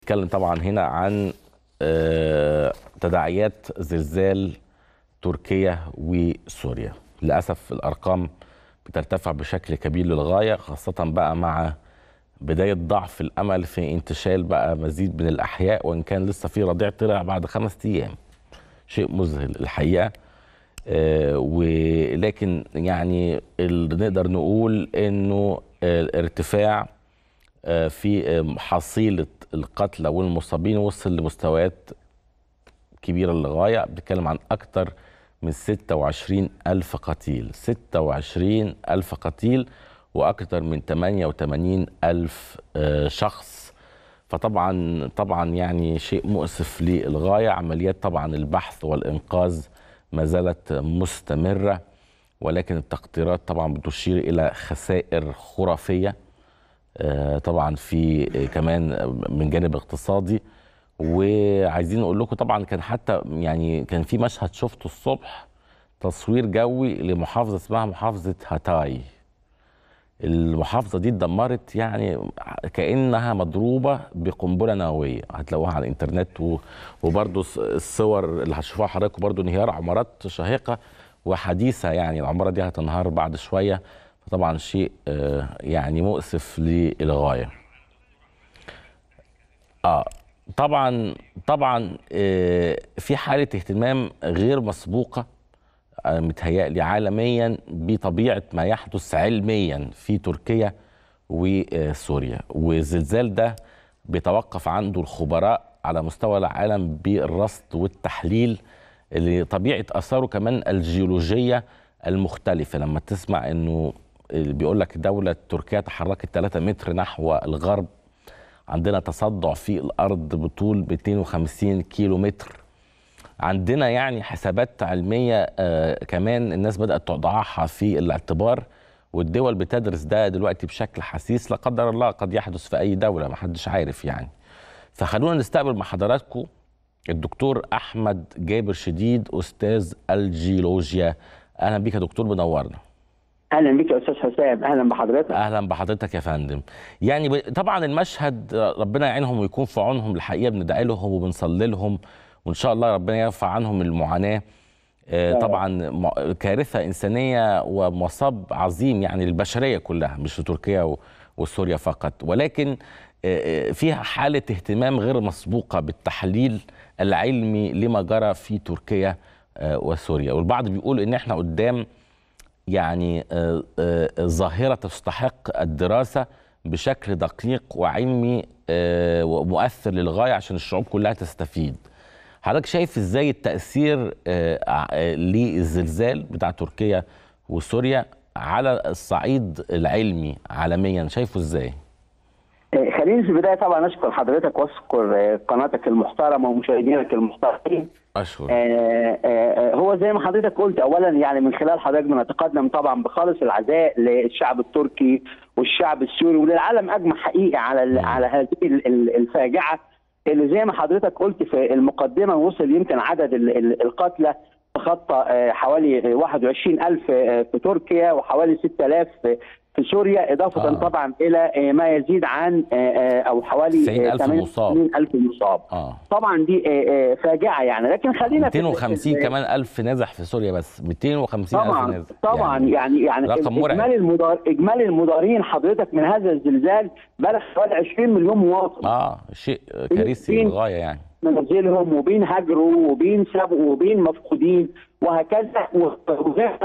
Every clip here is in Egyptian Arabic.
نتكلم طبعا هنا عن آه، تداعيات زلزال تركيا وسوريا للأسف الأرقام بترتفع بشكل كبير للغاية خاصة بقى مع بداية ضعف الأمل في انتشال بقى مزيد من الأحياء وإن كان لسه في رضيع طلع بعد خمس أيام شيء مذهل الحقيقة آه، ولكن يعني اللي نقدر نقول إنه الارتفاع آه، في آه، حصيلة القتلى والمصابين وصل لمستويات كبيرة للغاية بنتكلم عن أكثر من 26 ألف قتيل 26 ألف قتيل وأكثر من 88 ألف آه، شخص فطبعا طبعا يعني شيء مؤسف للغاية عمليات طبعا البحث والإنقاذ ما زالت مستمرة ولكن التقديرات طبعا بتشير إلى خسائر خرافية آه، طبعا في آه، كمان من جانب اقتصادي وعايزين نقول لكم طبعا كان حتى يعني كان في مشهد شفته الصبح تصوير جوي لمحافظه اسمها محافظه هاتاي المحافظه دي اتدمرت يعني كانها مضروبه بقنبله نوويه هتلاقوها على الانترنت و- وبرضو الص- الصور اللي هتشوفوها حضراتكم برضو انهيار عمارات شاهقه وحديثه يعني العماره دي هتنهار بعد شويه طبعا شيء آه، يعني مؤسف للغايه اه طبعا طبعا آه، في حاله اهتمام غير مسبوقه آه، متهيألي عالميا بطبيعه ما يحدث علميا في تركيا وسوريا والزلزال ده بيتوقف عنده الخبراء على مستوى العالم بالرصد والتحليل لطبيعه اثاره كمان الجيولوجيه المختلفه لما تسمع انه بيقول لك دوله تركيا تحركت 3 متر نحو الغرب عندنا تصدع في الارض بطول 250 كيلو متر عندنا يعني حسابات علميه آه كمان الناس بدات تضعها في الاعتبار والدول بتدرس ده دلوقتي بشكل حسيس لا قدر الله قد يحدث في اي دوله ما حدش عارف يعني فخلونا نستقبل مع حضراتكم الدكتور احمد جابر شديد استاذ الجيولوجيا اهلا بيك يا دكتور منورنا اهلا بك يا استاذ حسام اهلا بحضرتك اهلا بحضرتك يا فندم يعني ب- طبعا المشهد ربنا يعينهم ويكون في عونهم الحقيقه بندعي لهم وبنصلي لهم وان شاء الله ربنا يرفع عنهم المعاناه آه، طبعا م- كارثه انسانيه ومصاب عظيم يعني للبشريه كلها مش لتركيا و- وسوريا فقط ولكن آه، آه، فيها حاله اهتمام غير مسبوقه بالتحليل العلمي لما جرى في تركيا آه، وسوريا والبعض بيقول ان احنا قدام يعني آه، آه، ظاهرة تستحق الدراسة بشكل دقيق وعلمي آه، ومؤثر للغاية عشان الشعوب كلها تستفيد حضرتك شايف ازاي التأثير آه، آه، للزلزال بتاع تركيا وسوريا على الصعيد العلمي عالميا شايفه ازاي؟ آه، خليني في البدايه طبعا اشكر حضرتك واشكر آه، قناتك المحترمه ومشاهدينك المحترمين أشكر آه، آه، آه، هو زي ما حضرتك قلت اولا يعني من خلال حضرتك بنتقدم طبعا بخالص العزاء للشعب التركي والشعب السوري وللعالم اجمع حقيقي على ال- مم. على هذه ال- ال- الفاجعه اللي زي ما حضرتك قلت في المقدمه وصل يمكن عدد ال- ال- القتلى تخطى آه، حوالي 21000 آه، في تركيا وحوالي 6000 في- في سوريا اضافه آه. طبعا الى آه، ما يزيد عن آه، آه، او حوالي 90,000 مصاب. 88000 مصاب اه طبعا دي آه، آه، فاجعه يعني لكن خلينا في- 250 في- كمان ألف نزح في سوريا بس 250 ألف طبعا نزح طبعا يعني يعني, رقم مرعب. اجمالي المدار اجمالي المضارين حضرتك من هذا الزلزال بلغ حوالي 20 مليون مواطن اه شيء كارثي فين- للغاية يعني منازلهم وبين هجروا وبين سبقوا وبين مفقودين وهكذا وغير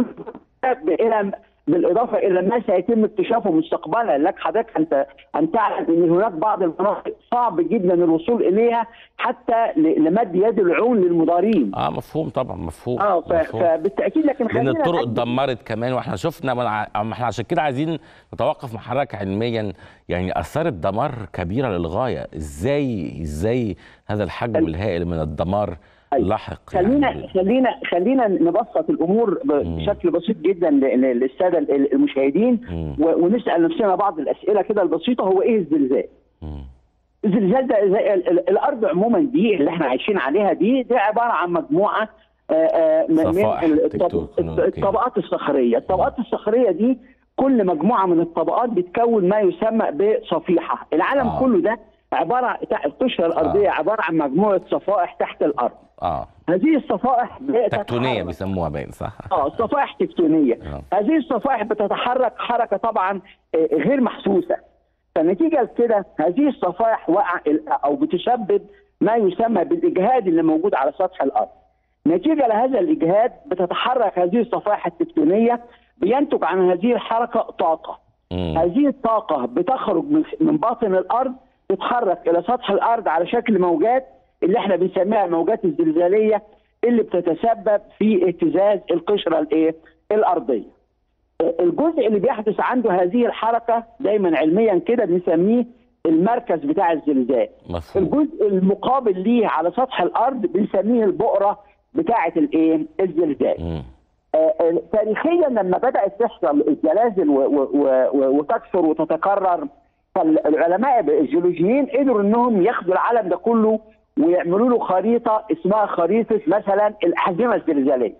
الى بالاضافه الى ما سيتم اكتشافه مستقبلا لك حضرتك انت ان تعلم ان هناك بعض المناطق صعب جدا الوصول اليها حتى ل- لمد يد العون للمضارين اه مفهوم طبعا مفهوم اه ف- مفهوم. فبالتاكيد لكن لان خلينا الطرق نأكد- اتدمرت كمان واحنا شفنا من ع- أما احنا عشان كده عايزين نتوقف مع حضرتك علميا يعني اثارت دمار كبيره للغايه ازاي ازاي هذا الحجم خل- الهائل من الدمار أيوة. لاحق خلينا يعني خلينا خلينا نبسط الامور ب- مم. بشكل بسيط جدا ل- ل- للساده ال- المشاهدين مم. و- ونسال نفسنا بعض الاسئله كده البسيطه هو ايه الزلزال؟ مم. الزلزال ده زي ال- ال- الارض عموما دي اللي احنا عايشين عليها دي دي عباره عن مجموعه آه، آه، من من صفائح ال- الطب- تكتونية. الطبقات الصخريه، الطبقات الصخريه دي كل مجموعه من الطبقات بتكون ما يسمى بصفيحه، العالم آه. كله ده عباره القشره الارضيه عباره عن مجموعه صفائح تحت الارض اه هذه الصفائح تكتونيه بتتحرك- بيسموها باين صح اه صفائح تكتونيه آه. هذه الصفائح بتتحرك حركه طبعا آه، غير محسوسه فنتيجه لكده هذه الصفائح وقع او بتسبب ما يسمى بالاجهاد اللي موجود على سطح الارض نتيجه لهذا الاجهاد بتتحرك هذه الصفائح التكتونيه بينتج عن هذه الحركه طاقه مم. هذه الطاقة بتخرج من من باطن الأرض تتحرك إلى سطح الأرض على شكل موجات اللي احنا بنسميها الموجات الزلزالية اللي بتتسبب في اهتزاز القشرة الإيه؟ الأرضية. الجزء اللي بيحدث عنده هذه الحركة دايما علميا كده بنسميه المركز بتاع الزلزال. مفهوم الجزء المقابل ليه على سطح الأرض بنسميه البؤرة بتاعة الإيه؟ الزلزال. مم. آه، آه، تاريخيا لما بدات تحصل الزلازل و- و- و- وتكثر وتتكرر فالعلماء الجيولوجيين قدروا انهم ياخدوا العالم ده كله ويعملوا له خريطه اسمها خريطه مثلا الاحزمه الزلزاليه.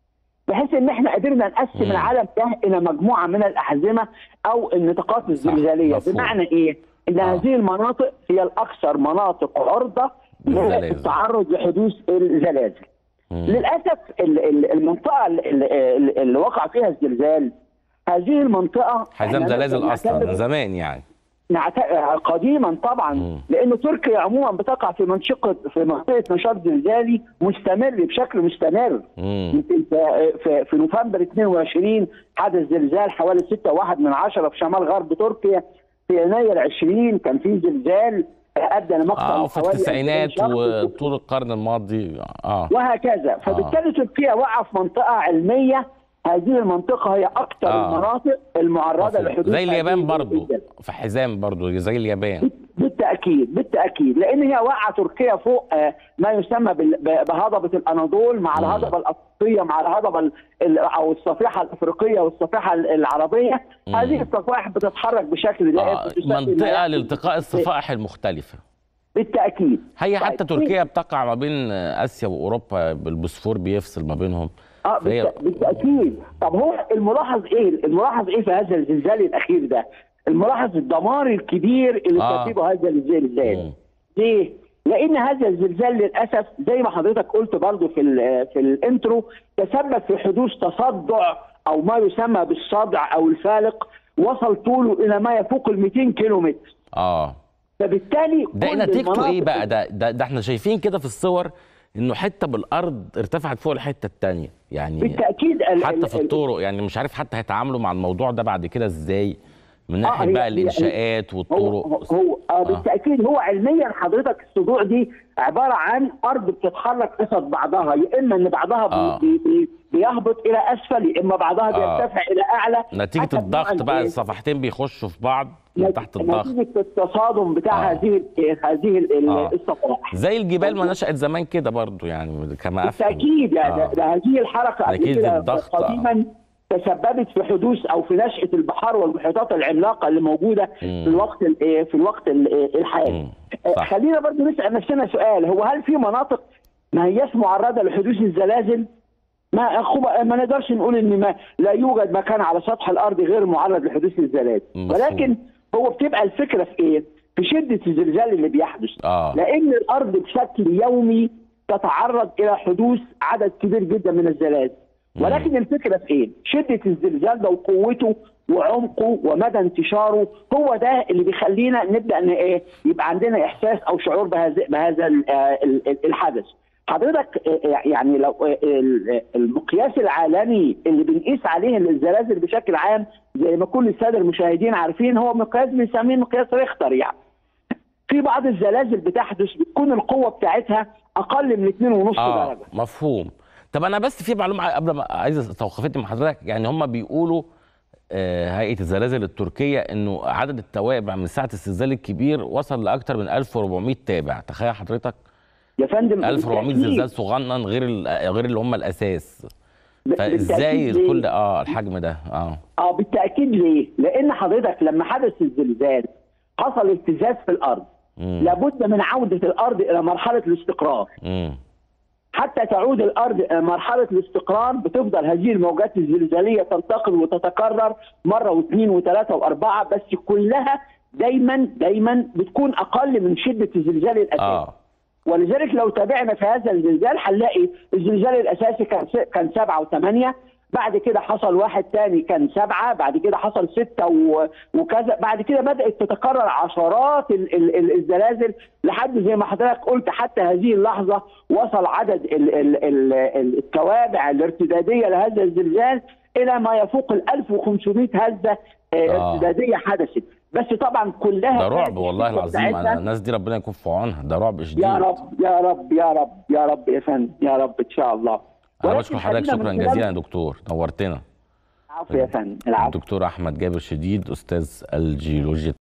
بحيث ان احنا قدرنا نقسم مم. العالم ده الى مجموعه من الاحزمه او النطاقات الزلزاليه مفهوم. بمعنى ايه؟ ان آه. هذه المناطق هي الاكثر مناطق عرضه للزلازل. للتعرض لحدوث الزلازل. مم. للاسف ال- ال- المنطقه ال- ال- اللي وقع فيها الزلزال هذه المنطقه حزام إحنا زلازل نقدر اصلا نعتبر- من زمان يعني نعت... قديما طبعا مم. لان تركيا عموما بتقع في منطقه في منطقه نشاط زلزالي مستمر بشكل مستمر مم. يمكن في, في, في نوفمبر 22 حدث زلزال حوالي 6.1 من عشرة في شمال غرب تركيا في يناير 20 كان في زلزال ادى لمقتل اه وفي حوالي 2000 التسعينات شخص. وطول القرن الماضي اه وهكذا فبالتالي تركيا واقعه في منطقه علميه هذه المنطقه هي اكثر آه. المناطق المعرضه مفهوم. لحدوث زي هذه اليابان برضو الزلازل. في حزام برضو زي اليابان بالتاكيد بالتاكيد لان هي واقعه تركيا فوق آه، ما يسمى بال- ب- بهضبه الاناضول مع مم. الهضبه الافريقيه مع الهضبه ال- ال- او الصفيحه الافريقيه والصفيحه ال- العربيه مم. هذه الصفائح بتتحرك بشكل دائم آه بتسبب ما منطقه يحدث. لالتقاء الصفائح المختلفه بالتاكيد هي حتى طيب، تركيا بتقع ما بين اسيا واوروبا بالبوسفور بيفصل ما بينهم اه فهي- بالت- بالتاكيد طب هو الملاحظ ايه الملاحظ ايه في هذا الزلزال الاخير ده الملاحظ الدمار الكبير اللي آه. سببه هذا الزلزال مم. ليه لان هذا الزلزال للاسف زي ما حضرتك قلت برضو في ال- في الانترو تسبب في حدوث تصدع او ما يسمى بالصدع او الفالق وصل طوله الى ما يفوق ال 200 كيلو متر اه فبالتالي ده كل نتيجته ايه المناطق بقى ده, ده ده احنا شايفين كده في الصور انه حته بالارض ارتفعت فوق الحته الثانيه يعني بالتاكيد ال- حتى في ال- الطرق يعني مش عارف حتى هيتعاملوا مع الموضوع ده بعد كده ازاي من آه، ناحيه هي- بقى هي- الانشاءات هو والطرق هو آه بالتاكيد هو علميا حضرتك الصدوع دي عباره عن ارض بتتحرك قصد بعضها يا اما ان بعضها بي آه. بي بي بيهبط الى اسفل يا اما بعضها آه. بيرتفع الى اعلى نتيجه حسب نوع الضغط بقى الإيه. الصفحتين بيخشوا في بعض من تحت الضغط نتيجه التصادم بتاع آه. هذه ال- هذه ال- آه. الصفائح زي الجبال ما نشأت زمان كده برضو يعني كما افهم بالتاكيد يعني آه. ده, ده هذه الحركه قبل نتيجة كده الضغط، آه. قديما تسببت في حدوث او في نشاه البحار والمحيطات العملاقه اللي موجوده مم. في الوقت ال- في الوقت ال- الحالي مم. آه، صح. خلينا برضو نسال نفسنا سؤال هو هل في مناطق ما هياش معرضه لحدوث الزلازل؟ ما أخو- ما نقدرش نقول ان ما لا يوجد مكان على سطح الارض غير معرض لحدوث الزلازل مفهوم. ولكن هو بتبقى الفكره في ايه؟ في شده الزلزال اللي بيحدث اه لان الارض بشكل يومي تتعرض الى حدوث عدد كبير جدا من الزلازل ولكن الفكره في ايه؟ شده الزلزال ده وقوته وعمقه ومدى انتشاره هو ده اللي بيخلينا نبدا ان ايه؟ يبقى عندنا احساس او شعور بهذا بهذا ال- آه ال- ال- الحدث. حضرتك آه، يعني لو آه، ال- المقياس العالمي اللي بنقيس عليه الزلازل بشكل عام زي ما كل الساده المشاهدين عارفين هو مقياس بنسميه مقياس ريختر يعني. في بعض الزلازل بتحدث بتكون القوه بتاعتها اقل من 2.5 اه درجه مفهوم طب انا بس في معلومه قبل ما عايز توقفتني مع حضرتك يعني هم بيقولوا آه، هيئه الزلازل التركيه انه عدد التوابع من ساعه الزلزال الكبير وصل لاكثر من 1400 تابع تخيل حضرتك يا فندم 1400 بالتأكيد- زلزال صغنن غير ال- غير اللي هم الاساس ب- فازاي بالتأكيد ليه؟ كل اه الحجم ده اه اه بالتاكيد ليه؟ لان حضرتك لما حدث الزلزال حصل اهتزاز في الارض مم. لابد من عوده الارض الى مرحله الاستقرار امم حتى تعود الارض الى مرحله الاستقرار بتفضل هذه الموجات الزلزاليه تنتقل وتتكرر مره واثنين وثلاثه واربعه بس كلها دايما دايما بتكون اقل من شده الزلزال الاساسي اه ولذلك لو تابعنا في هذا الزلزال هنلاقي الزلزال الاساسي كان س- كان سبعه وثمانيه بعد كده حصل واحد تاني كان سبعه بعد كده حصل سته و- وكذا بعد كده بدات تتكرر عشرات ال- ال- ال- الزلازل لحد زي ما حضرتك قلت حتى هذه اللحظه وصل عدد ال- ال- ال- ال- التوابع الارتداديه لهذا الزلزال الى ما يفوق ال 1500 هزه آه، آه. ارتداديه حدثت بس طبعا كلها ده رعب كانت والله الشدة العظيم بتاعتها أنا الناس دي ربنا يكون في عونها ده رعب شديد يا رب يا رب يا رب يا رب يا فندم يا رب ان شاء الله انا ولكن بشكر حضرتك خلينا شكرا من خلال- جزيلا يا دكتور نورتنا العفو يا فندم العفو الدكتور احمد جابر شديد استاذ الجيولوجيا